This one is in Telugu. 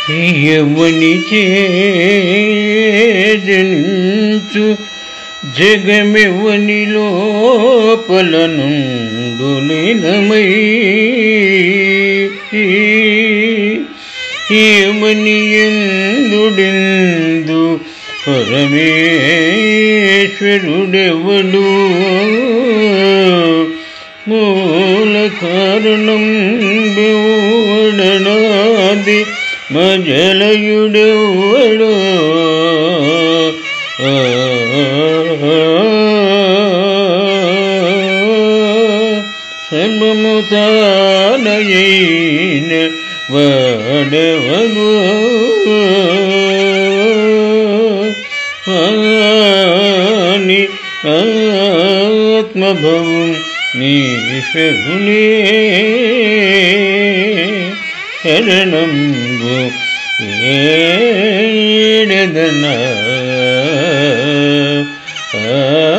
ఎవని చేజనించు జగమెవని లోపల నుండులినమై ఏమని ఎందుడెందు పరమేశ్వరుడెవడు మూల కారణం బోడనాది మజలయుడెవడు సర్వముతానయైన వడవడు అని ఆత్మభవం నీశ్వరునే శరణంబు ఏడదన ఆ